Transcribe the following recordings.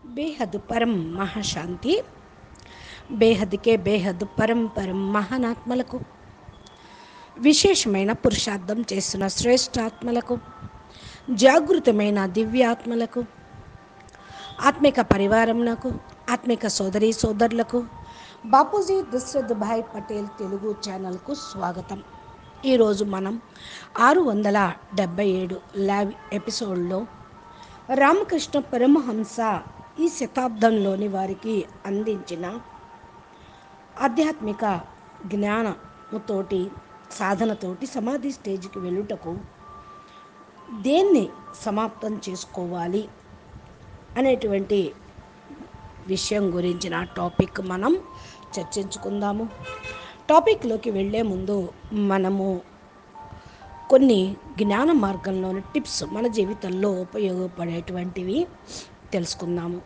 బేహద్ పరం మహాశాంతి బేహద్కే బేహద్ పరం పరం మహానాత్మలకు విశేషమైన పురుషార్థం చేస్తున్న శ్రేష్ఠాత్మలకు జాగృతమైన దివ్యాత్మలకు ఆత్మిక పరివారంకు ఆత్మిక సోదరి సోదరులకు బాపూజీ దశరథ్ భాయ్ పటేల్ తెలుగు ఛానల్కు స్వాగతం ఈరోజు మనం ఆరు వందల డెబ్భై ఏడు ల్యాబ్ ఎపిసోడ్లో రామకృష్ణ పరమహంస ఈ శతాబ్దంలోని వారికి అందించిన ఆధ్యాత్మిక జ్ఞానముతోటి సాధనతోటి సమాధి స్టేజ్కి వెళ్ళుటకు దేన్ని సమాప్తం చేసుకోవాలి అనేటువంటి విషయం గురించిన టాపిక్ మనం చర్చించుకుందాము టాపిక్లోకి వెళ్ళే ముందు మనము కొన్ని జ్ఞాన మార్గంలోని టిప్స్ మన జీవితంలో ఉపయోగపడేటువంటివి తెలుసుకుందాము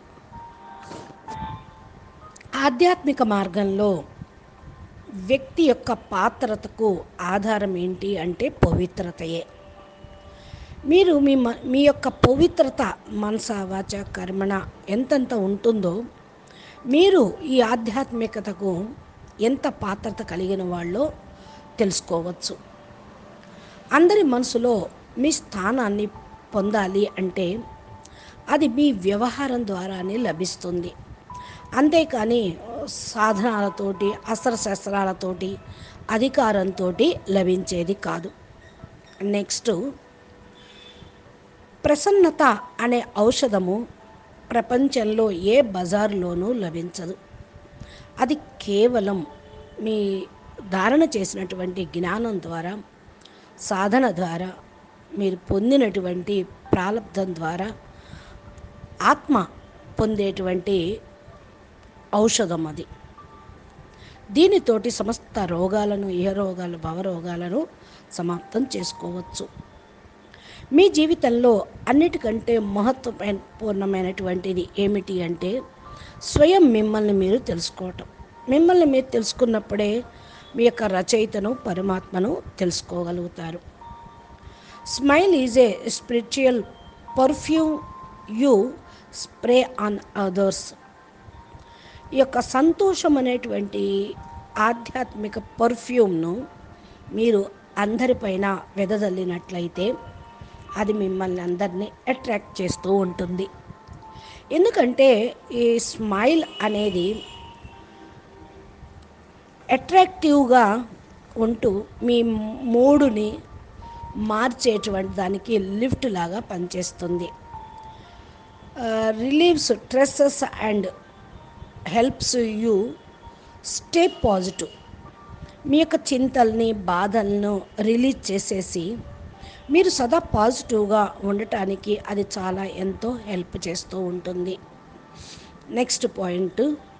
ఆధ్యాత్మిక మార్గంలో వ్యక్తి యొక్క పాత్రతకు ఆధారం ఏంటి అంటే పవిత్రతయే మీరు మీ మ మీ యొక్క పవిత్రత మనస వాచ కర్మణ ఎంతెంత ఉంటుందో మీరు ఈ ఆధ్యాత్మికతకు ఎంత పాత్రత కలిగిన వాళ్ళో తెలుసుకోవచ్చు అందరి మనసులో మీ స్థానాన్ని పొందాలి అంటే అది మీ వ్యవహారం ద్వారానే లభిస్తుంది అంతేకాని సాధనాలతోటి అస్త్రశస్త్రాలతోటి అధికారంతో లభించేది కాదు నెక్స్ట్ ప్రసన్నత అనే ఔషధము ప్రపంచంలో ఏ బజార్లోనూ లభించదు అది కేవలం మీ ధారణ చేసినటువంటి జ్ఞానం ద్వారా సాధన ద్వారా మీరు పొందినటువంటి ప్రారంధం ద్వారా ఆత్మ పొందేటువంటి ఔషధం అది దీనితోటి సమస్త రోగాలను ఏ రోగాలు భవరోగాలను సమాప్తం చేసుకోవచ్చు మీ జీవితంలో అన్నిటికంటే మహత్వపూర్ణమైనటువంటిది ఏమిటి అంటే స్వయం మిమ్మల్ని మీరు తెలుసుకోవటం మిమ్మల్ని మీరు తెలుసుకున్నప్పుడే మీ యొక్క రచయితను పరమాత్మను తెలుసుకోగలుగుతారు smile is a spiritual perfume you spray on others ఈ యొక్క సంతోషం అనేటువంటి ఆధ్యాత్మిక పర్ఫ్యూమ్ను మీరు అందరిపైన వెదజల్లినట్లయితే అది మిమ్మల్ని అందరినీ అట్రాక్ట్ చేస్తూ ఉంటుంది ఎందుకంటే ఈ స్మైల్ అనేది అట్రాక్టివ్గా ఉంటూ మీ మూడుని మార్చేటువంటి దానికి లిఫ్ట్ లాగా పనిచేస్తుంది relieves stresses and helps you stay positive మీ యొక్క చింతల్ని బాధలను రిలీజ్ చేసేసి మీరు సదా పాజిటివ్గా ఉండటానికి అది చాలా ఎంతో హెల్ప్ చేస్తూ ఉంటుంది నెక్స్ట్ పాయింట్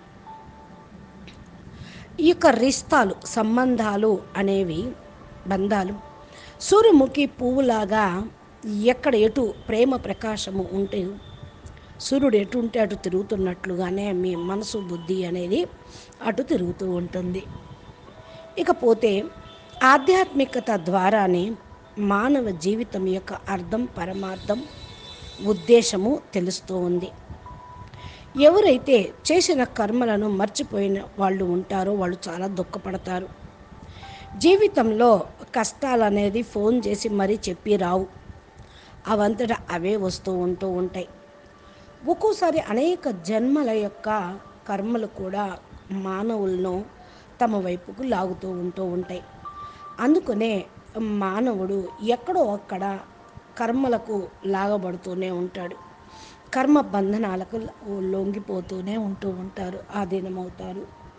ఈ యొక్క రిస్తాలు సంబంధాలు అనేవి బంధాలు సూర్యముఖి పువ్వులాగా ఎక్కడ ఎటు ప్రేమ ప్రకాశము ఉంటే సూర్యుడు ఎటు ఉంటే అటు తిరుగుతున్నట్లుగానే మీ మనసు బుద్ధి అనేది అటు తిరుగుతూ ఉంటుంది ఇకపోతే ఆధ్యాత్మికత ద్వారానే మానవ జీవితం యొక్క అర్థం పరమార్థం ఉద్దేశము తెలుస్తూ ఉంది ఎవరైతే చేసిన కర్మలను మర్చిపోయిన వాళ్ళు ఉంటారో వాళ్ళు చాలా దుఃఖపడతారు జీవితంలో కష్టాలు అనేది ఫోన్ చేసి మరీ చెప్పి రావు అవంతటా అవే వస్తూ ఉంటూ ఉంటాయి ఒక్కోసారి అనేక జన్మల యొక్క కర్మలు కూడా మానవులను తమ వైపుకు లాగుతూ ఉంటూ ఉంటాయి అందుకనే మానవుడు ఎక్కడో అక్కడ కర్మలకు లాగబడుతూనే ఉంటాడు కర్మ బంధనాలకు లొంగిపోతూనే ఉంటూ ఉంటారు ఆధీనమవుతారు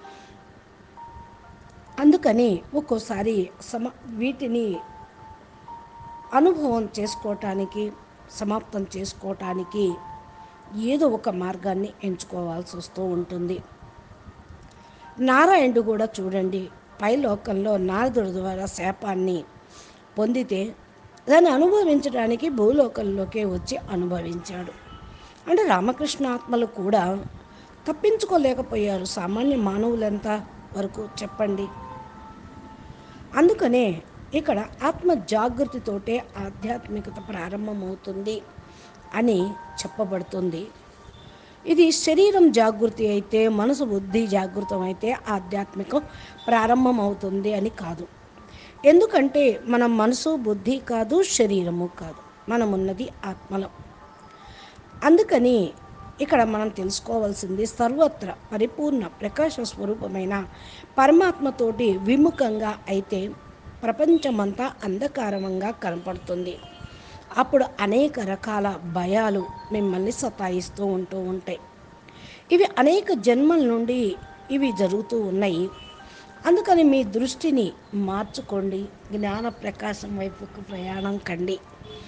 అందుకని ఒక్కోసారి సమ వీటిని అనుభవం చేసుకోవటానికి సమాప్తం చేసుకోవటానికి ఏదో ఒక మార్గాన్ని ఎంచుకోవాల్సి వస్తూ ఉంటుంది నారాయణుడు కూడా చూడండి పై లోకంలో నారదుడి ద్వారా శాపాన్ని పొందితే దాన్ని అనుభవించడానికి భూలోకంలోకే వచ్చి అనుభవించాడు అంటే రామకృష్ణ ఆత్మలు కూడా తప్పించుకోలేకపోయారు సామాన్య మానవులంతా వరకు చెప్పండి అందుకనే ఇక్కడ ఆత్మ జాగృతితోటే ఆధ్యాత్మికత ప్రారంభమవుతుంది అని చెప్పబడుతుంది ఇది శరీరం జాగృతి అయితే మనసు బుద్ధి జాగృతం అయితే ఆధ్యాత్మికం ప్రారంభమవుతుంది అని కాదు ఎందుకంటే మన మనసు బుద్ధి కాదు శరీరము కాదు మనం ఉన్నది ఆత్మలో అందుకని ఇక్కడ మనం తెలుసుకోవాల్సింది సర్వత్ర పరిపూర్ణ ప్రకాశ స్వరూపమైన పరమాత్మతోటి విముఖంగా అయితే ప్రపంచమంతా అంధకారంగా కనపడుతుంది అప్పుడు అనేక రకాల భయాలు మిమ్మల్ని సతాయిస్తూ ఉంటూ ఉంటాయి ఇవి అనేక జన్మల నుండి ఇవి జరుగుతూ ఉన్నాయి అందుకని మీ దృష్టిని మార్చుకోండి జ్ఞాన ప్రకాశం వైపుకు ప్రయాణం కండి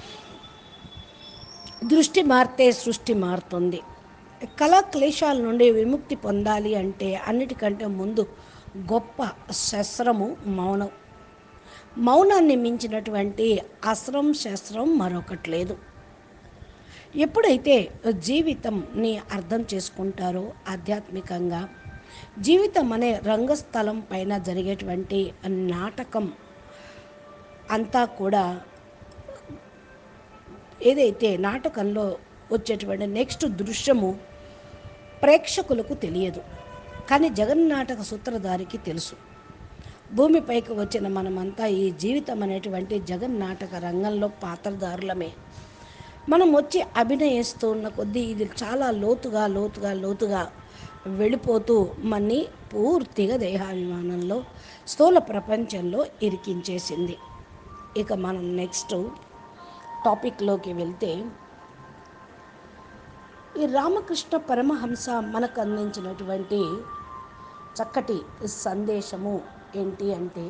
దృష్టి మారితే సృష్టి మారుతుంది కళా క్లేశాల నుండి విముక్తి పొందాలి అంటే అన్నిటికంటే ముందు గొప్ప శస్త్రము మౌనం మౌనాన్ని మించినటువంటి అస్త్రం శస్త్రం మరొకటి లేదు ఎప్పుడైతే జీవితంని అర్థం చేసుకుంటారో ఆధ్యాత్మికంగా జీవితం అనే రంగస్థలం పైన జరిగేటువంటి నాటకం అంతా కూడా ఏదైతే నాటకంలో వచ్చేటువంటి నెక్స్ట్ దృశ్యము ప్రేక్షకులకు తెలియదు కానీ జగన్నాటక సూత్రధారికి తెలుసు భూమిపైకి వచ్చిన మనమంతా ఈ జీవితం అనేటువంటి జగన్నాటక రంగంలో పాత్రధారులమే మనం వచ్చి అభినయిస్తూ ఉన్న కొద్దీ ఇది చాలా లోతుగా లోతుగా లోతుగా వెళ్ళిపోతూ మన్ని పూర్తిగా దేహాభిమానంలో స్థూల ప్రపంచంలో ఇరికించేసింది ఇక మనం నెక్స్ట్ టాపిక్లోకి వెళ్తే ఈ రామకృష్ణ పరమహంస మనకు అందించినటువంటి చక్కటి సందేశము ఏంటి అంటే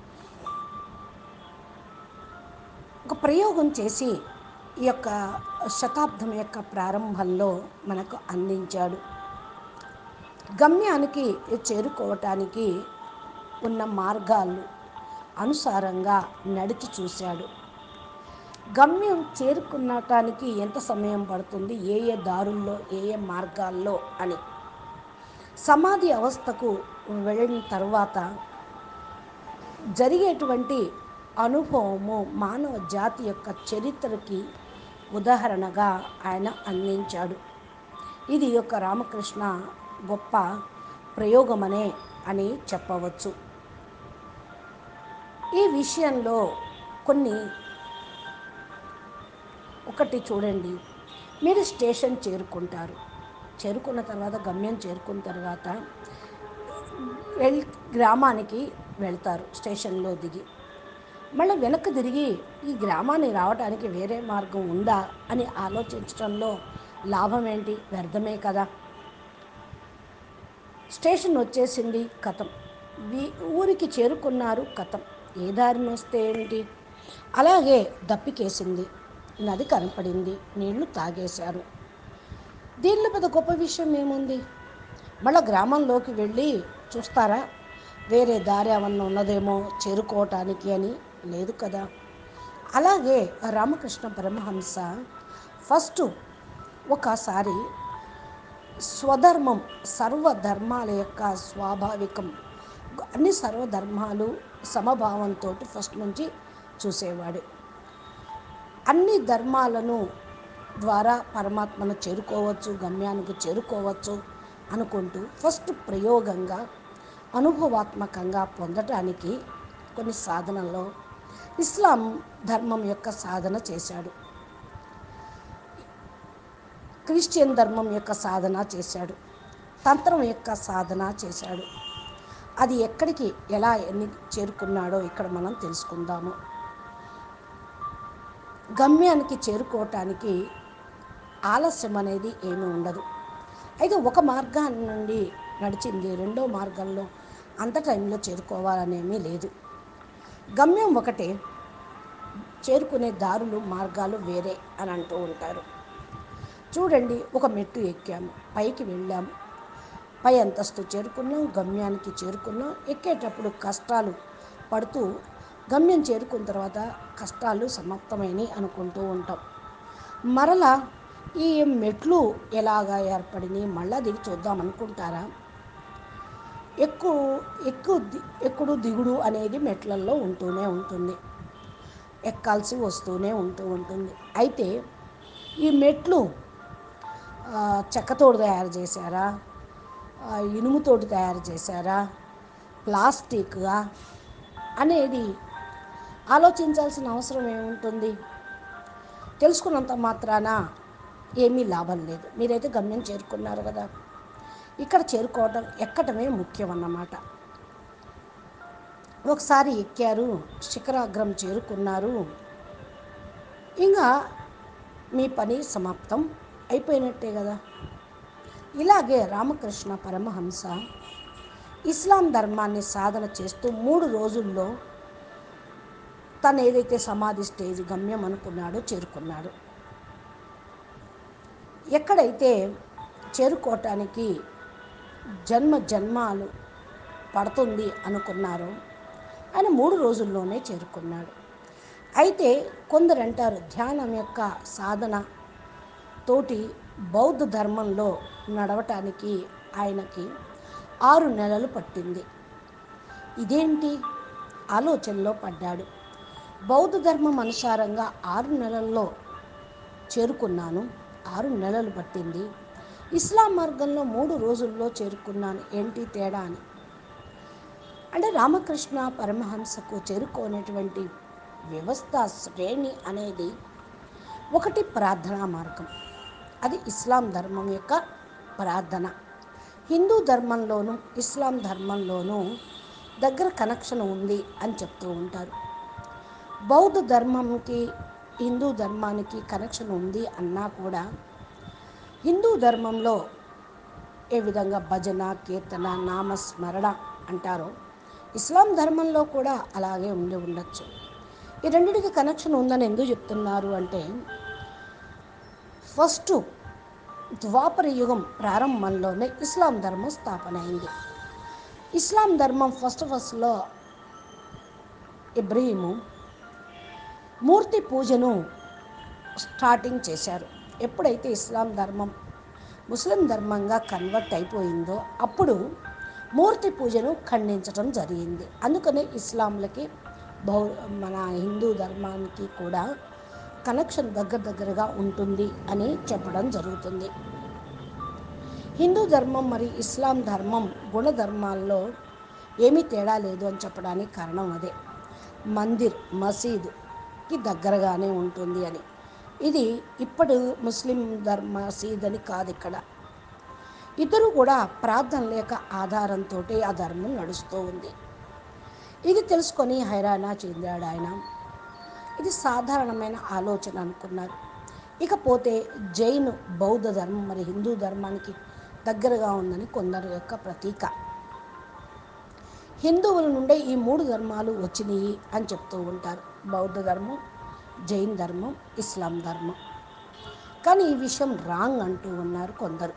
ఒక ప్రయోగం చేసి ఈ యొక్క శతాబ్దం యొక్క ప్రారంభంలో మనకు అందించాడు గమ్యానికి చేరుకోవటానికి ఉన్న మార్గాలు అనుసారంగా నడిచి చూశాడు గమ్యం చేరుకున్నటానికి ఎంత సమయం పడుతుంది ఏ ఏ దారుల్లో ఏ ఏ మార్గాల్లో అని సమాధి అవస్థకు వెళ్ళిన తర్వాత జరిగేటువంటి అనుభవము మానవ జాతి యొక్క చరిత్రకి ఉదాహరణగా ఆయన అందించాడు ఇది యొక్క రామకృష్ణ గొప్ప ప్రయోగమనే అని చెప్పవచ్చు ఈ విషయంలో కొన్ని ఒకటి చూడండి మీరు స్టేషన్ చేరుకుంటారు చేరుకున్న తర్వాత గమ్యం చేరుకున్న తర్వాత వెళ్ గ్రామానికి వెళ్తారు స్టేషన్లో దిగి మళ్ళీ వెనక్కి తిరిగి ఈ గ్రామానికి రావడానికి వేరే మార్గం ఉందా అని ఆలోచించడంలో లాభం ఏంటి వ్యర్థమే కదా స్టేషన్ వచ్చేసింది కథం వీ ఊరికి చేరుకున్నారు కథం ఏ దారిని వస్తే ఏంటి అలాగే దప్పికేసింది నది కనపడింది నీళ్లు తాగేశారు దీనిలో పెద్ద గొప్ప విషయం ఏముంది మళ్ళీ గ్రామంలోకి వెళ్ళి చూస్తారా వేరే దారి ఏమన్నా ఉన్నదేమో చేరుకోవటానికి అని లేదు కదా అలాగే రామకృష్ణ పరమహంస ఫస్ట్ ఒకసారి స్వధర్మం సర్వధర్మాల యొక్క స్వాభావికం అన్ని సర్వధర్మాలు సమభావంతో ఫస్ట్ నుంచి చూసేవాడు అన్ని ధర్మాలను ద్వారా పరమాత్మను చేరుకోవచ్చు గమ్యానికి చేరుకోవచ్చు అనుకుంటూ ఫస్ట్ ప్రయోగంగా అనుభవాత్మకంగా పొందటానికి కొన్ని సాధనలో ఇస్లాం ధర్మం యొక్క సాధన చేశాడు క్రిస్టియన్ ధర్మం యొక్క సాధన చేశాడు తంత్రం యొక్క సాధన చేశాడు అది ఎక్కడికి ఎలా ఎన్ని చేరుకున్నాడో ఇక్కడ మనం తెలుసుకుందాము గమ్యానికి చేరుకోవటానికి ఆలస్యం అనేది ఏమీ ఉండదు అయితే ఒక మార్గాన్ని నుండి నడిచింది రెండో మార్గంలో అంత టైంలో చేరుకోవాలనేమీ లేదు గమ్యం ఒకటే చేరుకునే దారులు మార్గాలు వేరే అని అంటూ ఉంటారు చూడండి ఒక మెట్టు ఎక్కాము పైకి వెళ్ళాము పై అంతస్తు చేరుకున్నాం గమ్యానికి చేరుకున్నాం ఎక్కేటప్పుడు కష్టాలు పడుతూ గమ్యం చేరుకున్న తర్వాత కష్టాలు సమాప్తమైనవి అనుకుంటూ ఉంటాం మరలా ఈ మెట్లు ఎలాగా ఏర్పడినాయి మళ్ళా దిగి చూద్దాం అనుకుంటారా ఎక్కువ ఎక్కువ ది- ఎక్కుడు దిగుడు అనేది మెట్లల్లో ఉంటూనే ఉంటుంది ఎక్కాల్సి వస్తూనే ఉంటూ ఉంటుంది అయితే ఈ మెట్లు ఆ, చెక్కతోటి తయారు చేశారా ఆ, ఇనుముతోటి తయారు చేశారా ప్లాస్టిక్గా అనేది ఆలోచించాల్సిన అవసరం ఏముంటుంది తెలుసుకున్నంత మాత్రాన ఏమీ లాభం లేదు మీరైతే గమ్యం చేరుకున్నారు కదా ఇక్కడ చేరుకోవటం ఎక్కటమే ముఖ్యం అన్నమాట ఒకసారి ఎక్కారు శిఖరాగ్రం చేరుకున్నారు ఇంకా మీ పని సమాప్తం అయిపోయినట్టే కదా ఇలాగే రామకృష్ణ పరమహంస ఇస్లాం ధర్మాన్ని సాధన చేస్తూ మూడు రోజుల్లో తను ఏదైతే సమాధి స్టేజ్ గమ్యం అనుకున్నాడో చేరుకున్నాడు ఎక్కడైతే చేరుకోవటానికి జన్మ జన్మాలు పడుతుంది అనుకున్నారో ఆయన మూడు రోజుల్లోనే చేరుకున్నాడు అయితే కొందరు అంటారు ధ్యానం యొక్క సాధన తోటి బౌద్ధ ధర్మంలో నడవటానికి ఆయనకి ఆరు నెలలు పట్టింది ఇదేంటి ఆలోచనలో పడ్డాడు బౌద్ధ ధర్మం అనుసారంగా ఆరు నెలల్లో చేరుకున్నాను ఆరు నెలలు పట్టింది ఇస్లాం మార్గంలో మూడు రోజుల్లో చేరుకున్నాను ఏంటి తేడా అని అంటే రామకృష్ణ పరమహంసకు చేరుకోనటువంటి వ్యవస్థ శ్రేణి అనేది ఒకటి ప్రార్థనా మార్గం అది ఇస్లాం ధర్మం యొక్క ప్రార్థన హిందూ ధర్మంలోనూ ఇస్లాం ధర్మంలోనూ దగ్గర కనెక్షన్ ఉంది అని చెప్తూ ఉంటారు బౌద్ధ ధర్మంకి హిందూ ధర్మానికి కనెక్షన్ ఉంది అన్నా కూడా హిందూ ధర్మంలో ఏ విధంగా భజన కీర్తన నామస్మరణ అంటారో ఇస్లాం ధర్మంలో కూడా అలాగే ఉండి ఉండొచ్చు ఈ రెండింటికి కనెక్షన్ ఉందని ఎందుకు చెప్తున్నారు అంటే ఫస్ట్ ద్వాపర యుగం ప్రారంభంలోనే ఇస్లాం ధర్మం స్థాపన అయింది ఇస్లాం ధర్మం ఫస్ట్ ఫస్ట్లో ఇబ్రహీము మూర్తి పూజను స్టార్టింగ్ చేశారు ఎప్పుడైతే ఇస్లాం ధర్మం ముస్లిం ధర్మంగా కన్వర్ట్ అయిపోయిందో అప్పుడు మూర్తి పూజను ఖండించడం జరిగింది అందుకనే ఇస్లాంలకి బౌ మన హిందూ ధర్మానికి కూడా కనెక్షన్ దగ్గర దగ్గరగా ఉంటుంది అని చెప్పడం జరుగుతుంది హిందూ ధర్మం మరి ఇస్లాం ధర్మం గుణధర్మాల్లో ఏమీ తేడా లేదు అని చెప్పడానికి కారణం అదే మందిర్ మసీదుకి దగ్గరగానే ఉంటుంది అని ఇది ఇప్పుడు ముస్లిం ధర్మ మసీద్ అని కాదు ఇక్కడ ఇద్దరు కూడా ప్రార్థన లేక ఆధారంతో ఆ ధర్మం నడుస్తూ ఉంది ఇది తెలుసుకొని హైరాణ చెందాడు ఆయన ఇది సాధారణమైన ఆలోచన అనుకున్నారు ఇకపోతే జైన్ బౌద్ధ ధర్మం మరి హిందూ ధర్మానికి దగ్గరగా ఉందని కొందరు యొక్క ప్రతీక హిందువుల నుండే ఈ మూడు ధర్మాలు వచ్చినాయి అని చెప్తూ ఉంటారు బౌద్ధ ధర్మం జైన్ ధర్మం ఇస్లాం ధర్మం కానీ ఈ విషయం రాంగ్ అంటూ ఉన్నారు కొందరు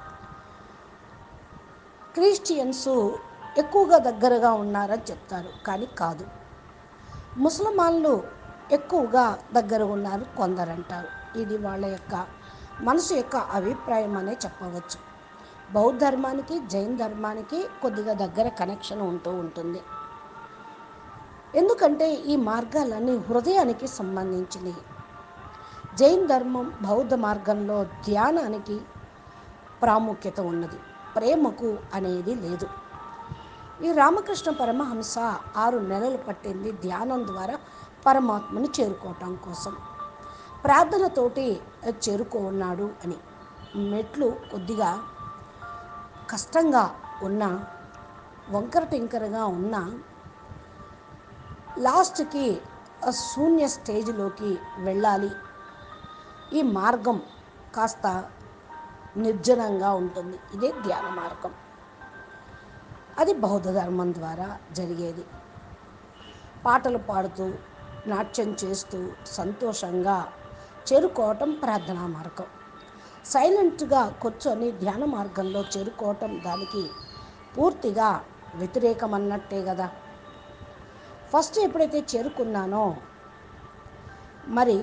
క్రిస్టియన్స్ ఎక్కువగా దగ్గరగా ఉన్నారని చెప్తారు కానీ కాదు ముసల్మాన్లు ఎక్కువగా దగ్గర ఉన్నారు కొందరు అంటారు ఇది వాళ్ళ యొక్క మనసు యొక్క అభిప్రాయం అనే చెప్పవచ్చు బౌద్ధ ధర్మానికి జైన్ ధర్మానికి కొద్దిగా దగ్గర కనెక్షన్ ఉంటూ ఉంటుంది ఎందుకంటే ఈ మార్గాలన్నీ హృదయానికి సంబంధించినవి జైన్ ధర్మం బౌద్ధ మార్గంలో ధ్యానానికి ప్రాముఖ్యత ఉన్నది ప్రేమకు అనేది లేదు ఈ రామకృష్ణ పరమహంస ఆరు నెలలు పట్టింది ధ్యానం ద్వారా పరమాత్మను చేరుకోవటం కోసం ప్రార్థనతోటి చేరుకోన్నాడు అని మెట్లు కొద్దిగా కష్టంగా ఉన్న వంకర టింకరగా ఉన్న లాస్ట్కి ఆ శూన్య స్టేజ్లోకి వెళ్ళాలి ఈ మార్గం కాస్త నిర్జనంగా ఉంటుంది ఇదే ధ్యాన మార్గం అది బౌద్ధ ధర్మం ద్వారా జరిగేది పాటలు పాడుతూ నాట్యం చేస్తూ సంతోషంగా చేరుకోవటం ప్రార్థనా మార్గం సైలెంట్గా కూర్చొని ధ్యాన మార్గంలో చేరుకోవటం దానికి పూర్తిగా వ్యతిరేకం అన్నట్టే కదా ఫస్ట్ ఎప్పుడైతే చేరుకున్నానో మరి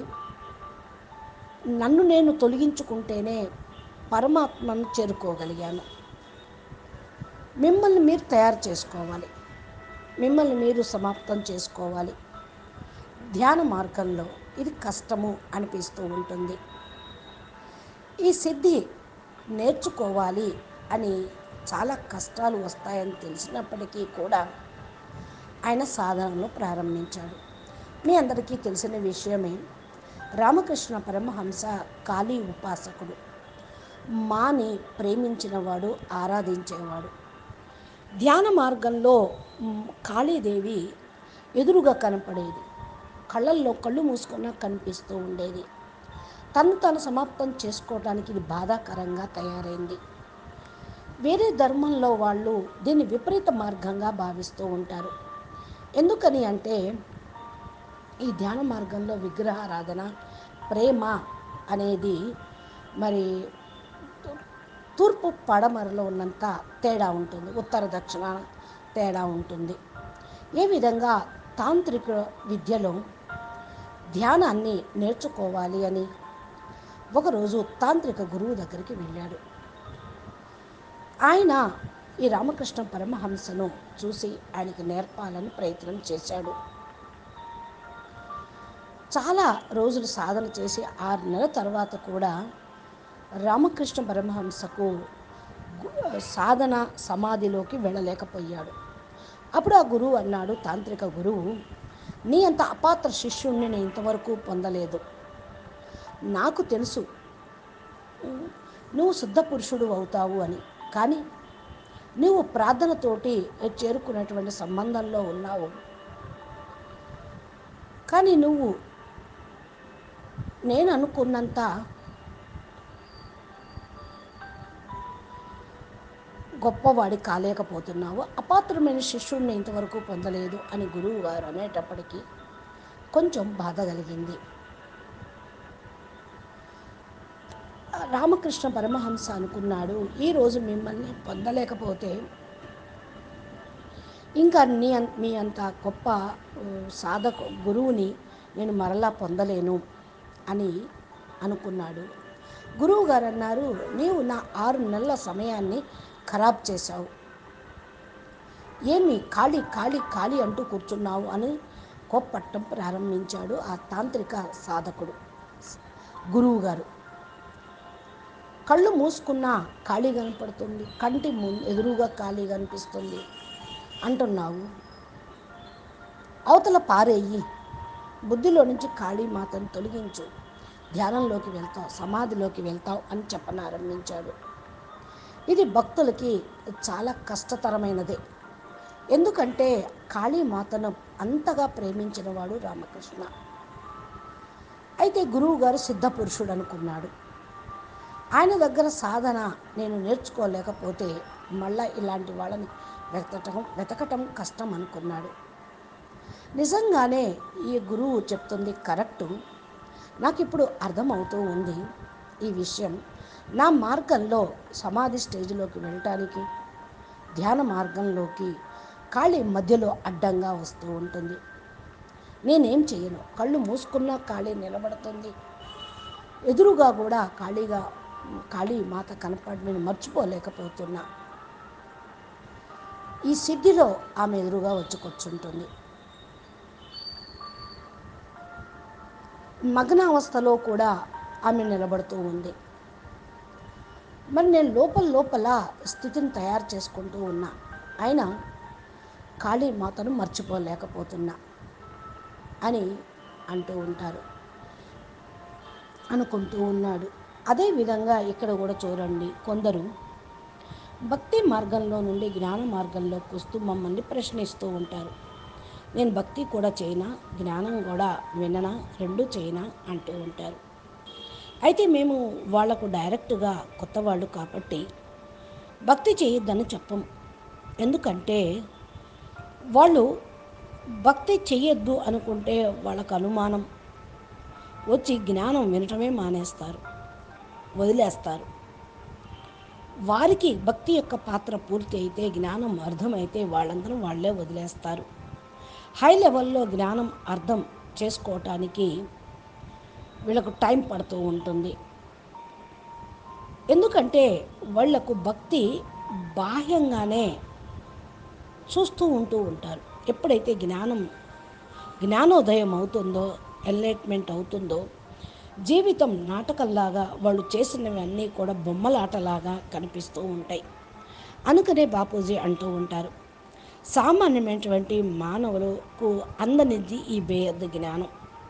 నన్ను నేను తొలగించుకుంటేనే పరమాత్మను చేరుకోగలిగాను మిమ్మల్ని మీరు తయారు చేసుకోవాలి మిమ్మల్ని మీరు సమాప్తం చేసుకోవాలి ధ్యాన మార్గంలో ఇది కష్టము అనిపిస్తూ ఉంటుంది ఈ సిద్ధి నేర్చుకోవాలి అని చాలా కష్టాలు వస్తాయని తెలిసినప్పటికీ కూడా ఆయన సాధనను ప్రారంభించాడు మీ అందరికీ తెలిసిన విషయమే రామకృష్ణ పరమహంస కాళీ ఉపాసకుడు మాని ప్రేమించినవాడు ఆరాధించేవాడు ధ్యాన మార్గంలో మ్, కాళీదేవి ఎదురుగా కనపడేది కళ్ళల్లో కళ్ళు మూసుకున్నా కనిపిస్తూ ఉండేది తను తాను సమాప్తం చేసుకోవడానికి ఇది బాధాకరంగా తయారైంది వేరే ధర్మంలో వాళ్ళు దీన్ని విపరీత మార్గంగా భావిస్తూ ఉంటారు ఎందుకని అంటే ఈ ధ్యాన మార్గంలో విగ్రహారాధన ప్రేమ అనేది మరి తూర్పు పడమరలో ఉన్నంత తేడా ఉంటుంది ఉత్తర దక్షిణ తేడా ఉంటుంది ఏ విధంగా తాంత్రిక విద్యలో ధ్యానాన్ని నేర్చుకోవాలి అని ఒకరోజు తాంత్రిక గురువు దగ్గరికి వెళ్ళాడు ఆయన ఈ రామకృష్ణ పరమహంసను చూసి ఆయనకి నేర్పాలని ప్రయత్నం చేశాడు చాలా రోజులు సాధన చేసి ఆరు నెలల తర్వాత కూడా రామకృష్ణ పరమహంసకు గు- సాధన సమాధిలోకి వెళ్ళలేకపోయాడు అప్పుడు ఆ గురువు అన్నాడు తాంత్రిక గురువు నీ అంత అపాత్ర శిష్యుణ్ణి నేను ఇంతవరకు పొందలేదు నాకు తెలుసు నువ్వు శుద్ధ పురుషుడు అవుతావు అని కానీ నువ్వు ప్రార్థనతోటి చేరుకున్నటువంటి సంబంధంలో ఉన్నావు కానీ నువ్వు నేను అనుకున్నంత గొప్పవాడి కాలేకపోతున్నావు అపాత్రమైన శిష్యుడిని ఇంతవరకు పొందలేదు అని గురువు గారు అనేటప్పటికీ కొంచెం బాధ కలిగింది రామకృష్ణ పరమహంస అనుకున్నాడు ఈరోజు మిమ్మల్ని పొందలేకపోతే ఇంకా నీ అన్- మీ అంత గొప్ప ఉ, సాధక గురువుని నేను మరలా పొందలేను అని అనుకున్నాడు గురువు గారు అన్నారు నీవు నా ఆరు నెలల సమయాన్ని ఖరాబ్ చేశావు ఏమి ఖాళీ ఖాళీ ఖాళీ అంటూ కూర్చున్నావు అని కోప్పట్టం ప్రారంభించాడు ఆ తాంత్రిక సాధకుడు గురువు గారు కళ్ళు మూసుకున్నా ఖాళీ కనపడుతుంది కంటి ముందు ఎదురుగా ఖాళీ కనిపిస్తుంది అంటున్నావు అవతల పారేయి బుద్ధిలో నుంచి ఖాళీ మాతను తొలగించు ధ్యానంలోకి వెళ్తావు సమాధిలోకి వెళ్తావు అని చెప్పనారంభించాడు ఇది భక్తులకి చాలా కష్టతరమైనదే ఎందుకంటే కాళీమాతను అంతగా ప్రేమించిన వాడు రామకృష్ణ అయితే గురువు గారు సిద్ధ పురుషుడు అనుకున్నాడు ఆయన దగ్గర సాధన నేను నేర్చుకోలేకపోతే మళ్ళా ఇలాంటి వాళ్ళని వెతకటం వెతకటం కష్టం అనుకున్నాడు నిజంగానే ఈ గురువు చెప్తుంది కరెక్టు నాకు ఇప్పుడు అర్థమవుతూ ఉంది ఈ విషయం నా మార్గంలో సమాధి స్టేజ్లోకి వెళ్ళటానికి ధ్యాన మార్గంలోకి ఖాళీ మధ్యలో అడ్డంగా వస్తూ ఉంటుంది నేనేం చేయను కళ్ళు మూసుకున్నా ఖాళీ నిలబడుతుంది ఎదురుగా కూడా ఖాళీగా ఖాళీ మాత కనపడి నేను మర్చిపోలేకపోతున్నా ఈ సిద్ధిలో ఆమె ఎదురుగా వచ్చి కూర్చుంటుంది మగ్నావస్థలో కూడా ఆమె నిలబడుతూ ఉంది మరి నేను లోపల లోపల స్థితిని తయారు చేసుకుంటూ ఉన్నా అయినా కాళీ మాతను మర్చిపోలేకపోతున్నా అని అంటూ ఉంటారు అనుకుంటూ ఉన్నాడు అదేవిధంగా ఇక్కడ కూడా చూడండి కొందరు భక్తి మార్గంలో నుండి జ్ఞాన మార్గంలోకి వస్తూ మమ్మల్ని ప్రశ్నిస్తూ ఉంటారు నేను భక్తి కూడా చేయనా జ్ఞానం కూడా విననా రెండూ చేయనా అంటూ ఉంటారు అయితే మేము వాళ్లకు డైరెక్ట్గా కొత్త వాళ్ళు కాబట్టి భక్తి చేయొద్దని చెప్పం ఎందుకంటే వాళ్ళు భక్తి చెయ్యొద్దు అనుకుంటే వాళ్ళకు అనుమానం వచ్చి జ్ఞానం వినటమే మానేస్తారు వదిలేస్తారు వారికి భక్తి యొక్క పాత్ర పూర్తి అయితే జ్ఞానం అర్థమైతే వాళ్ళందరూ వాళ్ళే వదిలేస్తారు హై లెవెల్లో జ్ఞానం అర్థం చేసుకోవటానికి వీళ్ళకు టైం పడుతూ ఉంటుంది ఎందుకంటే వాళ్లకు భక్తి బాహ్యంగానే చూస్తూ ఉంటూ ఉంటారు ఎప్పుడైతే జ్ఞానం జ్ఞానోదయం అవుతుందో ఎన్లైట్మెంట్ అవుతుందో జీవితం నాటకంలాగా వాళ్ళు చేసినవన్నీ కూడా బొమ్మలాటలాగా కనిపిస్తూ ఉంటాయి అనుకనే బాపూజీ అంటూ ఉంటారు సామాన్యమైనటువంటి మానవులకు అందనిది ఈ బేయద్ద జ్ఞానం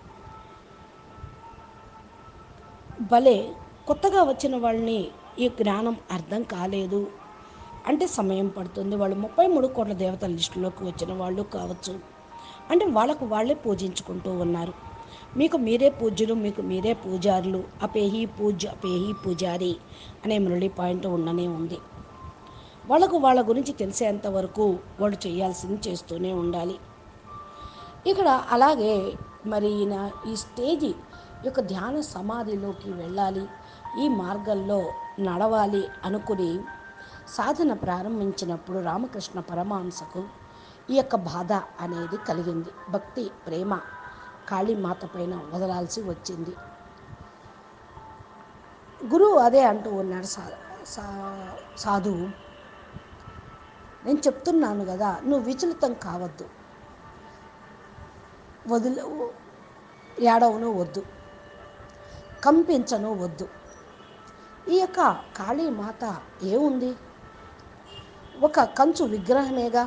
భలే కొత్తగా వచ్చిన వాళ్ళని ఈ జ్ఞానం అర్థం కాలేదు అంటే సమయం పడుతుంది వాళ్ళు ముప్పై మూడు కోట్ల దేవతల లిస్టులోకి వచ్చిన వాళ్ళు కావచ్చు అంటే వాళ్ళకు వాళ్ళే పూజించుకుంటూ ఉన్నారు మీకు మీరే పూజ్యులు మీకు మీరే పూజారులు అపేహి పూజ అపేహి పూజారి అనే మురళి పాయింట్ ఉండనే ఉంది వాళ్ళకు వాళ్ళ గురించి తెలిసేంత వరకు వాళ్ళు చేయాల్సింది చేస్తూనే ఉండాలి ఇక్కడ అలాగే మరి ఈయన ఈ స్టేజి యొక్క ధ్యాన సమాధిలోకి వెళ్ళాలి ఈ మార్గంలో నడవాలి అనుకుని సాధన ప్రారంభించినప్పుడు రామకృష్ణ పరమహంసకు ఈ యొక్క బాధ అనేది కలిగింది భక్తి ప్రేమ కాళీమాత పైన వదలాల్సి వచ్చింది గురువు అదే అంటూ ఉన్నాడు సా సా- సాధువు నేను చెప్తున్నాను కదా నువ్వు విచలితం కావద్దు వదిలి ఏడవను వద్దు కంపించను వద్దు ఈ యొక్క కాళీమాత ఏముంది ఒక కంచు విగ్రహమేగా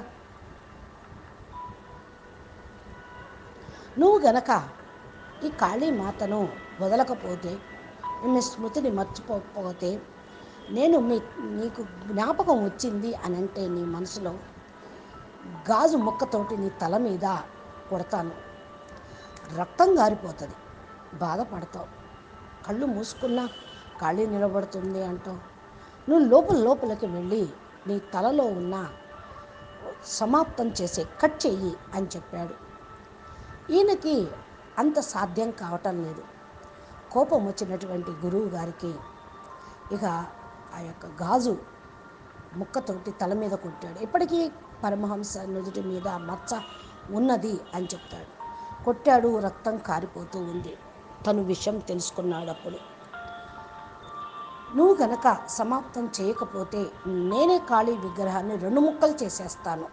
నువ్వు గనక ఈ కాళీమాతను వదలకపోతే మీ స్మృతిని మర్చిపోకపోతే నేను మీ నీకు జ్ఞాపకం వచ్చింది అని అంటే నీ మనసులో గాజు ముక్కతోటి నీ తల మీద కొడతాను రక్తం గారిపోతుంది బాధపడతావు కళ్ళు మూసుకున్నా ఖాళీ నిలబడుతుంది అంటావు నువ్వు లోపల లోపలికి వెళ్ళి నీ తలలో ఉన్న సమాప్తం చేసే కట్ చెయ్యి అని చెప్పాడు ఈయనకి అంత సాధ్యం కావటం లేదు కోపం వచ్చినటువంటి గురువు గారికి ఇక ఆ యొక్క గాజు ముక్కతోటి తల మీద కొట్టాడు ఇప్పటికీ పరమహంస నుదుటి మీద మచ్చ ఉన్నది అని చెప్తాడు కొట్టాడు రక్తం కారిపోతూ ఉంది తను విషయం తెలుసుకున్నాడు అప్పుడు నువ్వు గనక సమాప్తం చేయకపోతే నేనే ఖాళీ విగ్రహాన్ని రెండు ముక్కలు చేసేస్తాను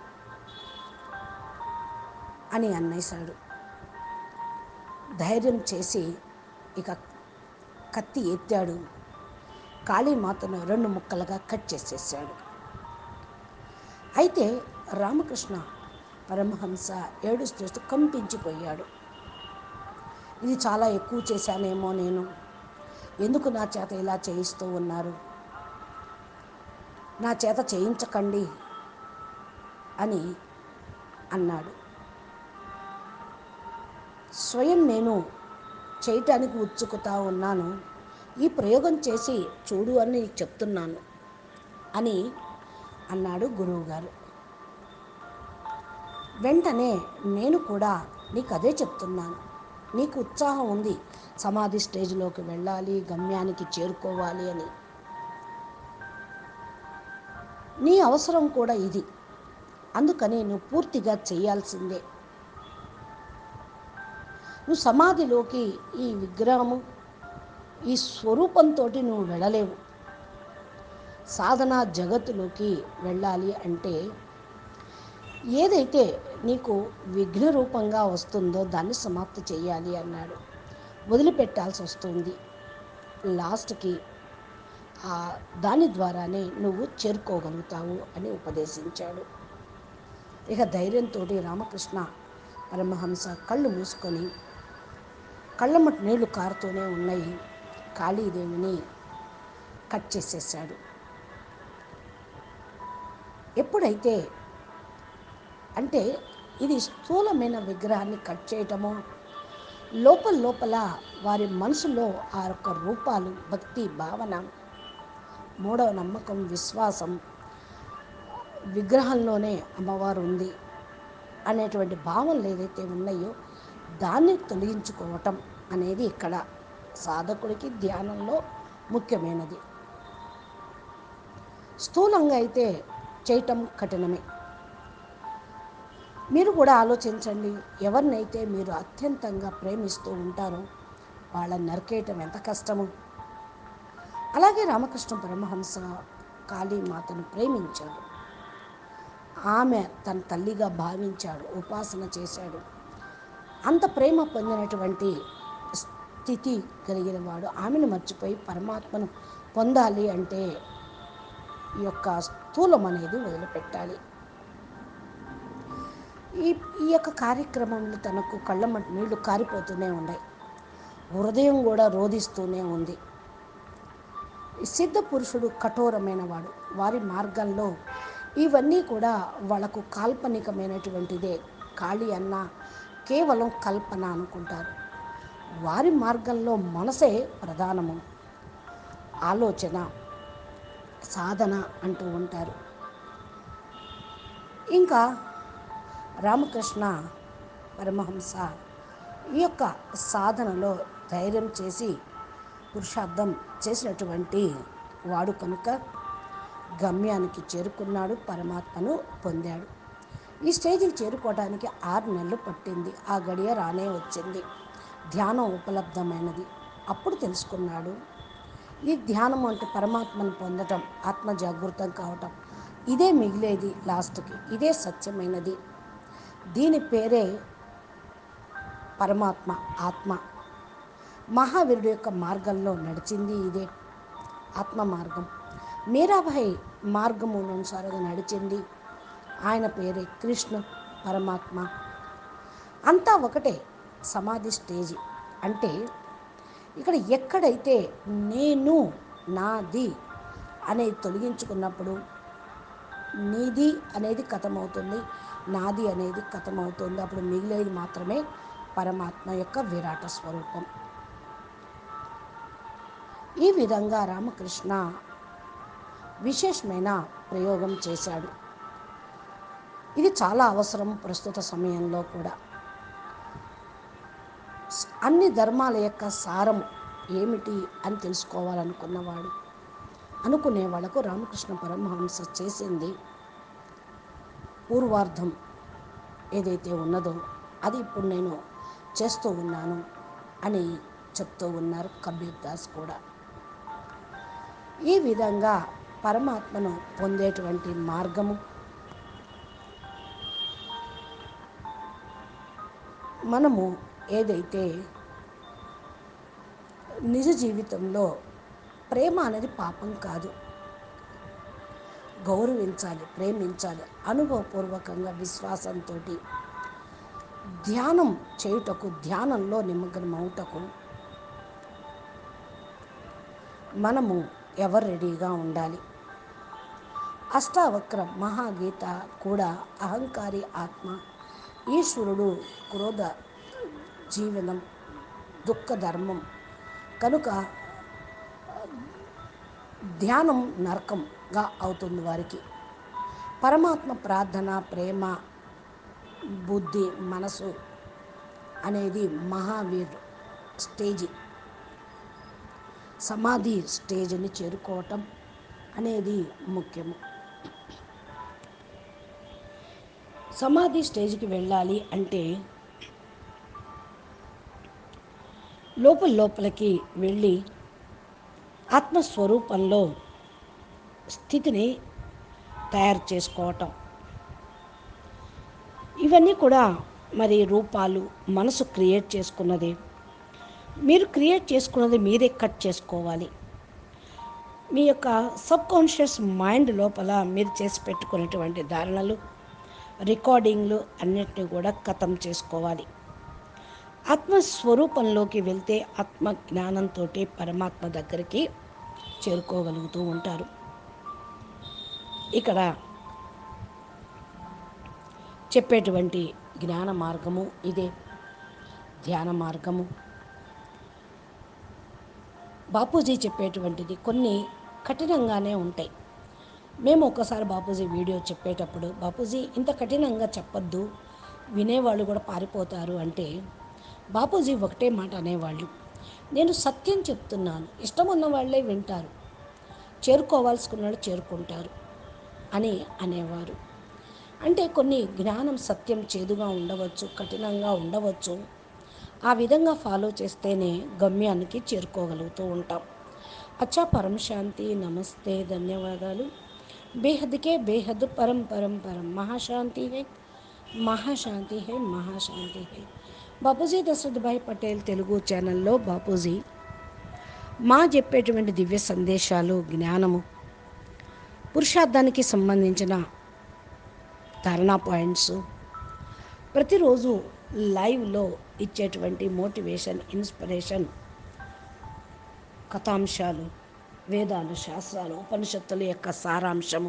అని అన్నేశాడు ధైర్యం చేసి ఇక కత్తి ఎత్తాడు కాళీమాతను రెండు ముక్కలుగా కట్ చేసేసాడు అయితే రామకృష్ణ పరమహంస ఏడుస్తూ కంపించిపోయాడు ఇది చాలా ఎక్కువ చేశానేమో నేను ఎందుకు నా చేత ఇలా చేయిస్తూ ఉన్నారు నా చేత చేయించకండి అని అన్నాడు స్వయం నేను చేయటానికి ఉత్సుకుతా ఉన్నాను ఈ ప్రయోగం చేసి చూడు అని నీకు చెప్తున్నాను అని అన్నాడు గురువుగారు వెంటనే నేను కూడా నీకు అదే చెప్తున్నాను నీకు ఉత్సాహం ఉంది సమాధి స్టేజ్లోకి వెళ్ళాలి గమ్యానికి చేరుకోవాలి అని నీ అవసరం కూడా ఇది అందుకని నువ్వు పూర్తిగా చేయాల్సిందే నువ్వు సమాధిలోకి ఈ విగ్రహము ఈ స్వరూపంతో నువ్వు వెళ్ళలేవు సాధన జగత్తులోకి వెళ్ళాలి అంటే ఏదైతే నీకు విఘ్న రూపంగా వస్తుందో దాన్ని సమాప్తి చేయాలి అన్నాడు వదిలిపెట్టాల్సి వస్తుంది లాస్ట్కి ఆ దాని ద్వారానే నువ్వు చేరుకోగలుగుతావు అని ఉపదేశించాడు ఇక ధైర్యంతో రామకృష్ణ పరమహంస కళ్ళు మూసుకొని కళ్ళమ్మటి నీళ్లు కారుతూనే ఉన్నాయి కాళీదేవిని కట్ చేసేసాడు ఎప్పుడైతే అంటే ఇది స్థూలమైన విగ్రహాన్ని కట్ చేయటమో లోపల లోపల వారి మనసులో ఆ యొక్క రూపాలు భక్తి భావన మూడవ నమ్మకం విశ్వాసం విగ్రహంలోనే అమ్మవారు ఉంది అనేటువంటి భావనలు ఏదైతే ఉన్నాయో దాన్ని తొలగించుకోవటం అనేది ఇక్కడ సాధకుడికి ధ్యానంలో ముఖ్యమైనది స్థూలంగా అయితే చేయటం కఠినమే మీరు కూడా ఆలోచించండి ఎవరినైతే మీరు అత్యంతంగా ప్రేమిస్తూ ఉంటారో వాళ్ళని నరికేయటం ఎంత కష్టము అలాగే రామకృష్ణ పరమహంస కాళీమాతను ప్రేమించాడు ఆమె తన తల్లిగా భావించాడు ఉపాసన చేశాడు అంత ప్రేమ పొందినటువంటి స్థితి కలిగిన వాడు ఆమెను మర్చిపోయి పరమాత్మను పొందాలి అంటే ఈ యొక్క స్థూలం అనేది వదిలిపెట్టాలి ఈ ఈ యొక్క కార్యక్రమంలో తనకు కళ్ళ మట్టి నీళ్లు కారిపోతూనే ఉన్నాయి హృదయం కూడా రోధిస్తూనే ఉంది ఈ సిద్ధ పురుషుడు కఠోరమైన వాడు వారి మార్గంలో ఇవన్నీ కూడా వాళ్ళకు కాల్పనికమైనటువంటిదే ఖాళీ అన్న కేవలం కల్పన అనుకుంటారు వారి మార్గంలో మనసే ప్రధానము ఆలోచన సాధన అంటూ ఉంటారు ఇంకా రామకృష్ణ పరమహంస ఈ యొక్క సాధనలో ధైర్యం చేసి పురుషార్థం చేసినటువంటి వాడు కనుక గమ్యానికి చేరుకున్నాడు పరమాత్మను పొందాడు ఈ స్టేజ్కి చేరుకోవడానికి ఆరు నెలలు పట్టింది ఆ గడియ రానే వచ్చింది ధ్యానం ఉపలబ్ధమైనది అప్పుడు తెలుసుకున్నాడు ఈ ధ్యానం అంటే పరమాత్మను పొందటం ఆత్మ జాగృతం కావటం ఇదే మిగిలేది లాస్ట్కి ఇదే సత్యమైనది దీని పేరే పరమాత్మ ఆత్మ మహావీరుడు యొక్క మార్గంలో నడిచింది ఇదే ఆత్మ మార్గం మీరాబాయి మార్గము అనుసారంగా నడిచింది ఆయన పేరే కృష్ణ పరమాత్మ అంతా ఒకటే సమాధి స్టేజ్ అంటే ఇక్కడ ఎక్కడైతే నేను నాది అనేది తొలగించుకున్నప్పుడు నీది అనేది కథమవుతుంది నాది అనేది కథమవుతుంది అప్పుడు మిగిలేది మాత్రమే పరమాత్మ యొక్క విరాట స్వరూపం ఈ విధంగా రామకృష్ణ విశేషమైన ప్రయోగం చేశాడు ఇది చాలా అవసరం ప్రస్తుత సమయంలో కూడా అన్ని ధర్మాల యొక్క సారం ఏమిటి అని తెలుసుకోవాలనుకున్నవాడు అనుకునే వాళ్ళకు రామకృష్ణ పరమహంస చేసింది పూర్వార్థం ఏదైతే ఉన్నదో అది ఇప్పుడు నేను చేస్తూ ఉన్నాను అని చెప్తూ ఉన్నారు కబీర్ దాస్ కూడా ఈ విధంగా పరమాత్మను పొందేటువంటి మార్గము మనము ఏదైతే నిజ జీవితంలో ప్రేమ అనేది పాపం కాదు గౌరవించాలి ప్రేమించాలి అనుభవపూర్వకంగా విశ్వాసంతో ధ్యానం చేయుటకు ధ్యానంలో నిమగ్నం అవుటకు మనము ఎవరు రెడీగా ఉండాలి అష్టావక్ర మహాగీత కూడా అహంకారి ఆత్మ ఈశ్వరుడు క్రోధ జీవనం దుఃఖ ధర్మం కనుక ధ్యానం నరకంగా అవుతుంది వారికి పరమాత్మ ప్రార్థన ప్రేమ బుద్ధి మనసు అనేది మహావీర్ స్టేజి సమాధి స్టేజ్ని చేరుకోవటం అనేది ముఖ్యము సమాధి స్టేజ్కి వెళ్ళాలి అంటే లోపల లోపలికి వెళ్ళి ఆత్మస్వరూపంలో స్థితిని తయారు చేసుకోవటం ఇవన్నీ కూడా మరి రూపాలు మనసు క్రియేట్ చేసుకున్నది మీరు క్రియేట్ చేసుకున్నది మీరే కట్ చేసుకోవాలి మీ యొక్క సబ్ కాన్షియస్ మైండ్ లోపల మీరు చేసి పెట్టుకునేటువంటి ధారణలు రికార్డింగ్లు అన్నిటిని కూడా ఖతం చేసుకోవాలి ఆత్మస్వరూపంలోకి వెళ్తే ఆత్మ జ్ఞానంతో పరమాత్మ దగ్గరికి చేరుకోగలుగుతూ ఉంటారు ఇక్కడ చెప్పేటువంటి జ్ఞాన మార్గము ఇదే ధ్యాన మార్గము బాపూజీ చెప్పేటువంటిది కొన్ని కఠినంగానే ఉంటాయి మేము ఒక్కసారి బాపూజీ వీడియో చెప్పేటప్పుడు బాపూజీ ఇంత కఠినంగా చెప్పొద్దు వినేవాళ్ళు కూడా పారిపోతారు అంటే బాపూజీ ఒకటే మాట అనేవాళ్ళు నేను సత్యం చెప్తున్నాను ఇష్టం ఉన్న వాళ్ళే వింటారు చేరుకోవాల్సుకున్న వాళ్ళు చేరుకుంటారు అని అనేవారు అంటే కొన్ని జ్ఞానం సత్యం చేదుగా ఉండవచ్చు కఠినంగా ఉండవచ్చు ఆ విధంగా ఫాలో చేస్తేనే గమ్యానికి చేరుకోగలుగుతూ ఉంటాం అచ్చా పరం శాంతి నమస్తే ధన్యవాదాలు బేహద్కే బేహద్ పరం పరం పరం మహాశాంతి హై మహాశాంతి హే మహాశాంతి హే బాపూజీ దశరథ్ పటేల్ తెలుగు ఛానల్లో బాపూజీ మా చెప్పేటువంటి దివ్య సందేశాలు జ్ఞానము పురుషార్థానికి సంబంధించిన ధారణా పాయింట్స్ ప్రతిరోజు లైవ్లో ఇచ్చేటువంటి మోటివేషన్ ఇన్స్పిరేషన్ కథాంశాలు వేదాలు శాస్త్రాలు ఉపనిషత్తుల యొక్క సారాంశము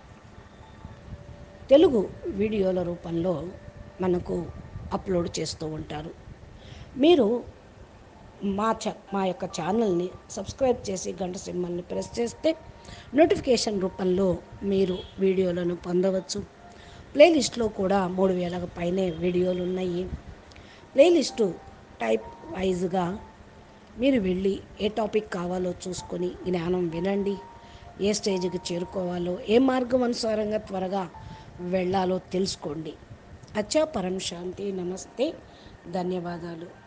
తెలుగు వీడియోల రూపంలో మనకు అప్లోడ్ చేస్తూ ఉంటారు మీరు మా చ మా యొక్క ఛానల్ని సబ్స్క్రైబ్ చేసి గంట సింబల్ని ప్రెస్ చేస్తే నోటిఫికేషన్ రూపంలో మీరు వీడియోలను పొందవచ్చు ప్లేలిస్ట్లో కూడా మూడు వేలకు పైనే వీడియోలు ఉన్నాయి ప్లేలిస్టు టైప్ వైజ్గా మీరు వెళ్ళి ఏ టాపిక్ కావాలో చూసుకొని జ్ఞానం వినండి ఏ స్టేజ్కి చేరుకోవాలో ఏ మార్గం అనుసారంగా త్వరగా వెళ్ళాలో తెలుసుకోండి అచ్చా పరం శాంతి నమస్తే ధన్యవాదాలు